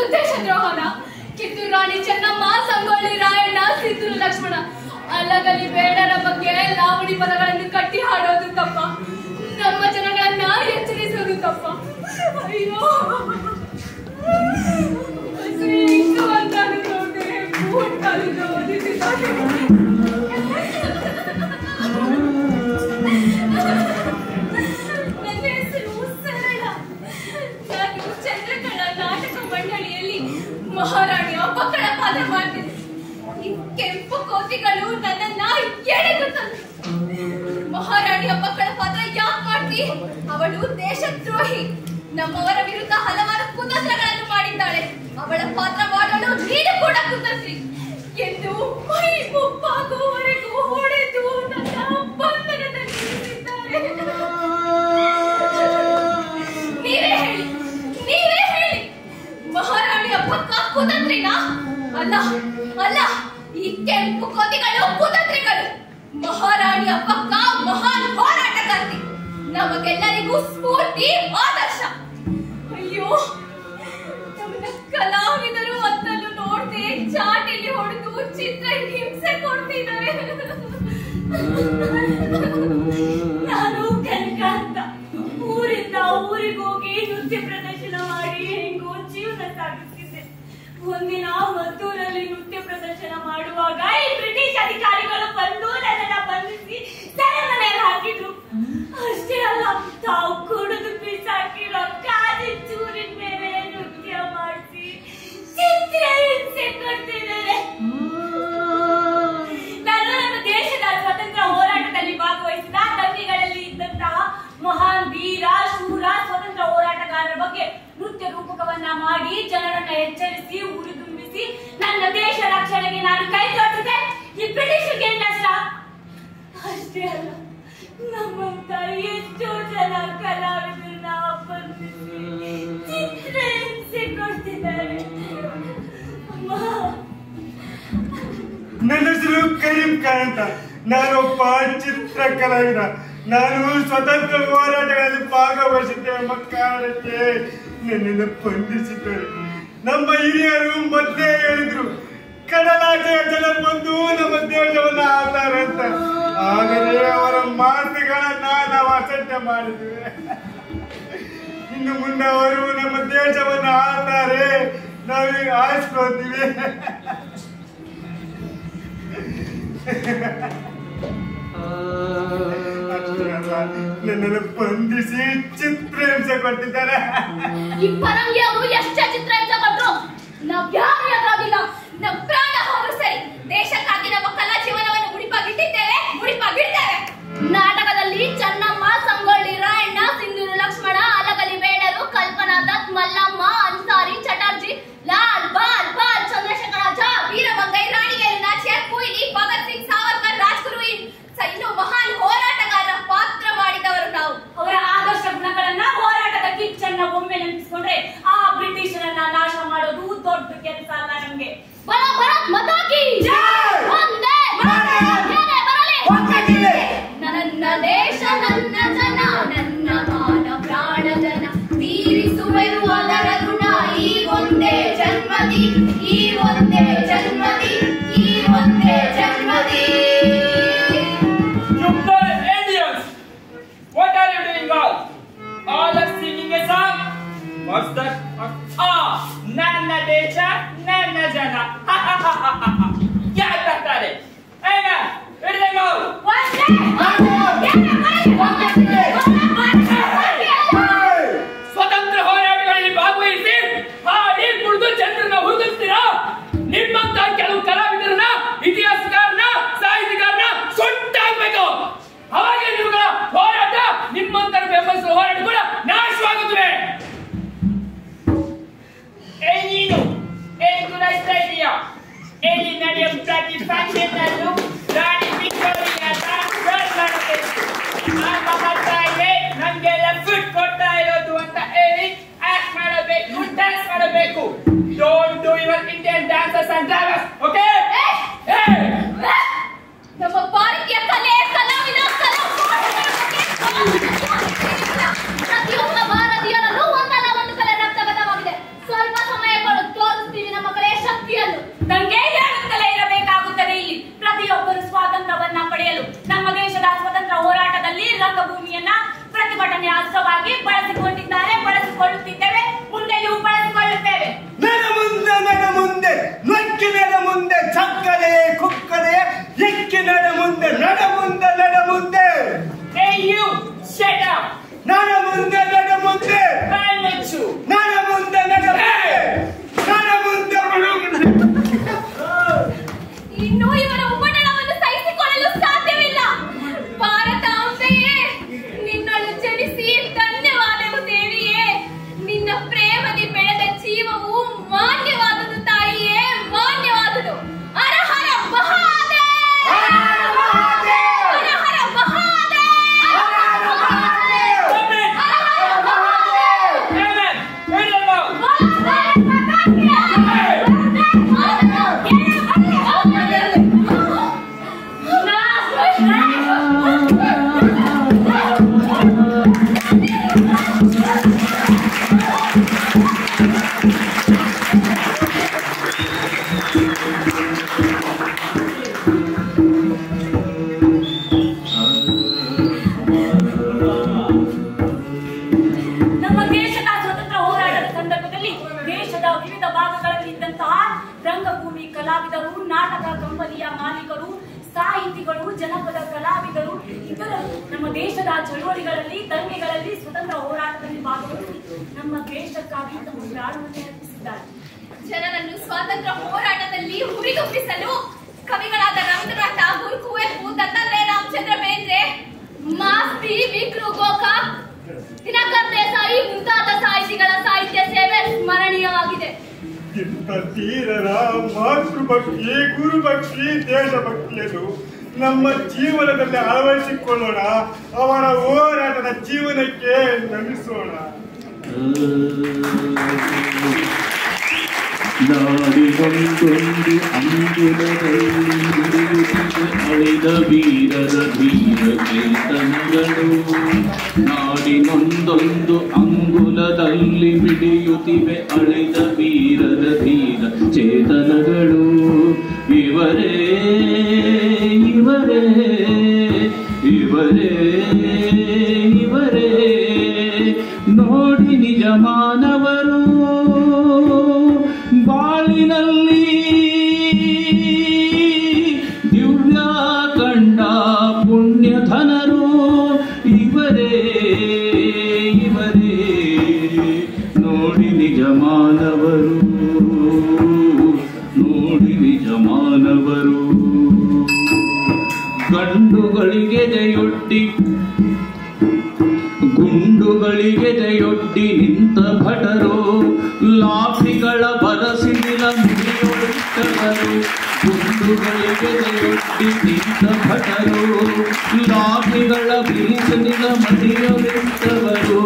ದೇಶದ್ರೋಹನ ಕಿತ್ತೂರು ರಾಣಿ ಚೆನ್ನಮ್ಮ ಸಂಗೊಳ್ಳಿ ರಾಯಣ್ಣ ಸಿದ್ದೂರು ಲಕ್ಷ್ಮಣ ಅಲ್ಲಗಲಿ ಬೇಡರ ಬಗ್ಗೆ ಲಾವಣಿ ಪದಗಳನ್ನು ಕಟ್ಟಿ ಹಾಡೋದು ತಪ್ಪ ನಮ್ಮ ಜನಗಳನ್ನ ಎಚ್ಚರಿಸೋದು ತಪ್ಪ ಅಯ್ಯೋ ಶ್ರೀಂದು ಅಂತಾನು ನೋಡ್ದೆ, ಬೂಟ್ ಕಾಲಿಂದ ಒದಿಸಿದ್ದಾರೆ. ನನ್ನ ಹೆಸರು ಸರಳ ನಾನು ಚಂದ್ರಕಲಾ ನಾಟಕ ಮಂಡಳಿಯಲ್ಲಿ ಮಹಾರಾಣಿಯ ಮಕ್ಕಳ ಪಾತ್ರ ಮಾಡ್ತೀನಿ ಈ ಕೆಂಪು ಕೋತಿಗಳು ನನ್ನನ್ನ ಎಳೆದು ತಂದ್ರು ಮಹಾರಾಣಿಯ ಮಕ್ಕಳ ಪಾತ್ರ ಯಾಕೆ ಮಾಡ್ತಿ ಅವಳು ದೇಶದ್ರೋಹಿ ನಮ್ಮವರ ವಿರುದ್ಧ ಹಲವಾರು ಕುತಂತ್ರಗಳನ್ನು ಮಾಡಿದ್ದಾಳೆ ಅವಳ ಪಾತ್ರ ಮಾಡಲು ನೀನು ಕೂಡ ಕುತಂತ್ರಿ ಎಂದು ಮೈ ಮುಪ್ಪಾಗುವವರೆಗೂ ಹೊಡೆದು ನನ್ನ ಬಂಧನದಲ್ಲಿ ಇರಿಸಿದ್ದಾರೆ. ನೀವೇ ಹೇಳಿ ನೀವೇ ಹೇಳಿ ಮಹಾರಾಣಿಯ ಪಕ್ಕ ಕುತಂತ್ರಿನಾ ಅಲ್ಲ ಅಲ್ಲ ಈ ಕೆಂಪು ಕೋತಿಗಳು ಕುತಂತ್ರಿಗಳು ಮಹಾರಾಣಿಯ ಪಕ್ಕ ಮಹಾನ್ ಹೋರಾಟಗಾರ್ತಿ ನಮಗೆಲ್ಲರಿಗೂ ಸ್ಫೂರ್ತಿ ಆದರ್ಶ ಅಯ್ಯೋ ನಮ್ಮನ್ನ ಕಲಾವಿದರು ಅಂತಲೂ ನೋಡ್ದೆ ಚಾಟಿಲಿ ಹೊಡೆದು ಚಿತ್ರ ಹಿಂಸೆ ಕೊಡ್ತಿದ್ದಾರೆ ನಾನು ಕನಕ ಅಂತ ಊರಿಂದ ಊರಿಗೆ ಹೋಗಿ ನೃತ್ಯ ಪ್ರದರ್ಶನ ಮಾಡಿ ಹೆಂಗೋ ಜೀವನ ಸಾಗಿಸ್ತಿದ್ದೆ ಒಂದಿನ ಮದ್ದೂರಲ್ಲಿ ನೃತ್ಯ ಪ್ರದರ್ಶನ ಮಾಡುವಾಗ ಈ ಬ್ರಿಟಿಷ್ ಅಧಿಕಾರಿಗಳು ಬಂದು ನನ್ನನ್ನ ಬಂಧಿಸಿ ಸೆರೆಮನೆಯಲ್ಲಿ ಹಾಕಿದ್ರು ಅಷ್ಟೇ ಅಲ್ಲ ತಾವು ಕುಡಿದು ಬಿಸಾಕಿರೋ ಕಾದಿ ಚೂರಿನ ಮೇಲೆ ನೃತ್ಯ ಮಾಡಿಸಿ ಚಿತ್ರ ಹಿಂಸೆ ಕೊಡ್ತಿದ್ದಾರೆ ನಾನು ನಮ್ಮ ದೇಶದ ಸ್ವತಂತ್ರ ಹೋರಾಟದಲ್ಲಿ ಭಾಗವಹಿಸಿದ ತಂಗಿಗಳಲ್ಲಿ ಇದ್ದಂತಹ ಮಹಾನ್ ವೀರ ಶೂರ ಸ್ವತಂತ್ರ ಹೋರಾಟಗಾರರ ಬಗ್ಗೆ ನೃತ್ಯ ರೂಪಕವನ್ನ ಮಾಡಿ ಜನರನ್ನ ಎಚ್ಚರಿಸಿ ಹುರಿದುಂಬಿಸಿ ನನ್ನ ದೇಶ ರಕ್ಷಣೆಗೆ ನಾನು ಕೈ ಜೋಡಿಸಿದೆ ಈ ಬ್ರಿಟಿಷರಿಗೆ ಏನ್ ನಷ್ಟ ಅಷ್ಟೇ ಅಲ್ಲ ನಮ್ಮಂತ ಎಷ್ಟೋ ಜನ ಕಲಾವಿದರನ್ನ ಬಂಧಿಸಿ ಚಿತ್ರ ಹಿಂಸೆ ಕೊಡ್ತಿದ್ದಾರೆ ಅಮ್ಮ ನನ್ನ ಹೆಸರು ಕರೀಂ ಖಾನ್ ಅಂತ ನಾನೊಬ್ಬ ಚಿತ್ರ ಕಲಾವಿದ ನಾನು ಸ್ವತಂತ್ರ ಹೋರಾಟಗಳಲ್ಲಿ ಭಾಗವಹಿಸಿದ್ದೆ ಎಂಬ ಕಾರಣಕ್ಕೆ ನನ್ನನ್ನು ಬಂಧಿಸಿದ್ದಾರೆ ನಮ್ಮ ಹಿರಿಯರು ಮೊದಲೇ ಹೇಳಿದ್ರು ಕಡಲಾಚೆಯ ಜನ ಬಂದು ನಮ್ಮ ದೇಶವನ್ನ ಆಳ್ತಾರೆ ಅಂತ ಆದರೆ ಅವರ ಮಾತುಗಳನ್ನ ನಾವು ಅಸಡ್ಡೆ ಮಾಡಿದ್ವಿ ಇನ್ನು ಮುಂದೆ ಅವರು ನಮ್ಮ ದೇಶವನ್ನ ಆಳ್ತಾರೆ ನಾವೀಗ ಆರಿಸ್ಕೊಳ್ತೀವಿ ಅಷ್ಟೇ ಅಲ್ಲ, ನನ್ನನ್ನು ಬಂಧಿಸಿ ಚಿತ್ರಹಿಂಸೆ ಕೊಟ್ಟಿದ್ದಾರೆ ಈ ಪರಂಗಿ ಅವರು ಎಷ್ಟೇ ಚಿತ್ರ ಹಿಂಸೆ ಕೊಟ್ರು ನಾವ್ ಯಾರು ಎದುರಾಗಿಲ್ಲ ನಮ್ ಪ್ರಾಣ ಹೋದ್ರು ಸರಿ ದೇಶಕ್ಕಾಗಿ ನಮ್ಮ ಕಲಾ ಜೀವನವನ್ನು ಮುಡಿಪಾಗಿಟ್ಟಿದ್ದೇವೆ ಮುಡಿಪಾಗಿಡ್ತೇವೆ ನಾಟಕದಲ್ಲಿ ಚೆನ್ನಮ್ಮ ಸಂಗೊಳ್ಳಿ ರಾಯಣ್ಣ ಸಿಂಧೂರು ಲಕ್ಷ್ಮಣ ಅಲಗಲಿ ಬೇಡರು ಕಲ್ಪನಾ ದತ್ ಮಲ್ಲಮ್ಮ ಅನ್ಸಾರಿ ಚಟರ್ಜಿ ಲಾಲ್ ಬಾಲ್ ಬಾಲ್ ಚಂದ್ರಶೇಖರ ಝಾ ವೀರಮಂಗೈ ರಾಣಿಗೇರು ನಾಚಿಯಾರ್ ಕುಯ್ಲಿ ಭಗತ್ ಸಿಂಗ್ ಸಾವರ್ಕರ್ ರಾಜ್ಗುರು ಇನ್- ಸ- ಇನ್ನು ಮಹಾನ್ ಹೋರಾಟಗಾರರ ಪಾತ್ರ ಮಾಡಿದವರು ನಾವು ಅವರ ಆದರ್ಶ ಗುಣಗಳನ್ನ ಹೋರಾಟದ ಕಿಚ್ಚನ್ನ ಒಮ್ಮೆ ನೆನಪಿಸ್ಕೊಂಡ್ರೆ ಆ ಬ್ರಿಟಿಷರನ್ನ ನಾಶ ಮಾಡೋದು ದೊಡ್ಡ ಕೆಲಸ ಅಲ್ಲ ನಮ್ಗೆ ಬರ ಭಾರತ್ ಮಾತಾ ಕಿ ಜೈ! ಒಂದೇ ಬರಲಿ! ಏನೇ ಬರಲಿ ಒಗ್ಗಟ್ಟಿದೆ! ನನ್ನ ದೇಶ ನನ್ನ ಜನ ನನ್ನ ಮಾನ ಪ್ರಾಣ ಜನ ತೀರಿಸುವೆರು ಅದರ ಋಣ ಈ ಒಂದೇ ಜನ್ಮದಿ ಈ ಒಂದೇ ಜನ್ಮದಿ ಈ ಒಂದೇ ಜನ್ಮದಿ You blood Indians! What are you doing all? All are singing a song? What's that? Ah, ನನ್ನ ದೇಶ ನನ್ನ ಜನ ಯಾಕೆ ಬರ್ತಾರೆ ಏನ ಹಿಡಿದಂಗ ಒಂದೇ! ಏನೇ ಬರಲಿ! ಸ್ವತಂತ್ರ ಹೋರಾಟಗಳಲ್ಲಿ ಭಾಗವಹಿಸಿ ಹಾಡಿ ಕುಡಿದು ಜನರನ್ನ ಹುಡುಗಿಸ್ತೀರಾ ನಿಮ್ಮಂತ ಕೆಲವು ಕಲಾವಿದರನ್ನ ಇತಿಹಾಸಗಾರನ ಸಾಹಿತ್ಯಗಾರನ ಸುಟ್ಟಾಗ್ಬೇಕು ಅವಾಗ ನಿಮ್ಗಳ ಹೋರಾಟ ನಿಮ್ಮಂತರ ಬೆಂಬಲಿಸುವ ಹೋರಾಟ ಕೂಡ ನಾಶವಾಗುತ್ತವೆ ಏ ನೀನು ಏನ್ ಗುರಾಯಿಸ್ತಾ ಇದೀಯಾ ಎಲ್ಲಿ ನಡೆಯೋ ಪ್ರತಿ ಫಂಕ್ಷನ್ ಅಲ್ಲೂ ರಾಣಿ ವಿಕ್ಟೋರಿಯಾದ ಡ್ರೆಸ್ ಮಾಡಬೇಕು ನಾನು ಮಾಡ್ತಾ ಇದೆ ನಮ್ಗೆಲ್ಲ ಫುಡ್ ಕೊಡ್ತಾ ಇರೋದು ಅಂತ ಹೇಳಿ ಆಕ್ಟ್ ಮಾಡಬೇಕು ಡ್ಯಾನ್ಸ್ ಮಾಡಬೇಕು don't do your Indian dances and dramas okay ನಮ್ಮ ಭಾರತೀಯ ಕಲೆ ಕಲಾವಿದ ಕಲಾ ಪ್ರತಿಯೊಬ್ಬ ಭಾರತೀಯರಲ್ಲೂ ಒಂದಲ್ಲ ಒಂದು ಕಲೆ ರಕ್ತಗತವಾಗಿದೆ ಸ್ವಲ್ಪ ಸಮಯ ಕೊಡು ಕಲಾವಿದರು ನಾಟಕ ಕಂಪನಿಯ ಮಾಲೀಕರು ಸಾಹಿತಿಗಳು ಜನಪದ ಕಲಾವಿದರು ಇತರರು ನಮ್ಮ ದೇಶದ ಚಳುವಳಿಗಳಲ್ಲಿ ದಂಗೆಗಳಲ್ಲಿ ಸ್ವತಂತ್ರ ಹೋರಾಟದಲ್ಲಿ ಭಾಗವಹಿಸಿ ನಮ್ಮ ದೇಶಕ್ಕಾಗಿ ತಮ್ಮ ಪ್ರಾಣವನ್ನೇ ಅರ್ಪಿಸಿದ್ದಾರೆ ಜನರನ್ನು ಸ್ವಾತಂತ್ರ್ಯ ಹೋರಾಟದಲ್ಲಿ ಹುರಿದುಂಬಿಸಲು ಕವಿಗಳಾದ ರವೀಂದ್ರನಾಥ್ ಠಾಗೂರ್ ಕುವೆಂಪು ದತ್ತಾತ್ರೇಯ ರಾಮಚಂದ್ರ ಬೇಂದ್ರೆ ಮಾಸ್ತಿ ವಿಕ್ರು ಗೋಕಾಕ್ ದಿನಕರ್ ದೇಸಾಯಿ ಮುಂತಾದ ಸಾಹಿತಿಗಳ ಸಾಹಿತ್ಯ ಸೇವೆ ಸ್ಮರಣೀಯವಾಗಿದೆ ಇಂಥ ಧೀರರ ಮಾತೃಭಕ್ತಿ ಗುರುಭಕ್ತಿ ದೇಶಭಕ್ತಿಯನ್ನು ನಮ್ಮ ಜೀವನದಲ್ಲಿ ಅಳವಡಿಸಿಕೊಳ್ಳೋಣ ಅವರ ಹೋರಾಟದ ಜೀವನಕ್ಕೆ ನಮಿಸೋಣ ನಾಡಿಗೊಂದೊಂದು ಅಂಗುಲದಲ್ಲಿ ಮಿಡಿಯುತ್ತಿದೆ ಅಳಿದ ವೀರರ ಧೀರ ಚೇತನಗಳು ನಾಡಿನೊಂದೊಂದು ಅಂಗುಲದಲ್ಲಿ ಮಿಡಿಯುತ್ತಿವೆ ಅಳಿದ ವೀರರ ಧೀರ ಚೇತನಗಳು ಇವರೇ ಇವರೇ ಇವರೇ ಇವರೇ ನೋಡಿ ನಿಜ ಮಾನವರು ಬಾಳಿನಲ್ಲಿ ದಿವ್ಯ ಕಂಡ ಪುಣ್ಯಧನರು ಇವರೇ ಇವರೇ ನೋಡಿ ನಿಜ ಮಾನವರು ನೋಡಿ ನಿಜ ಮಾನವರು ಗಂಡುಗಳಿಗೆ ಜಯೊಡ್ಡಿ ಗುಂಡುಗಳಿಗೆ ಜಯೊಡ್ಡಿ ನಿಂತ ಭಟರು ಲಾಠಿಗಳ ಬರಸಿಡಿಲ ಮುಡಿಯೊಳಿಟ್ಟವರು ಗುಂಡುಗಳಿಗೆ ಜಯೊಡ್ಡಿ ನಿಂತ ಭಟರು ಲಾಠಿಗಳ ಬಿರುಸಿಡಿಲ ಮಡಿಯೊಳಿಟ್ಟವರು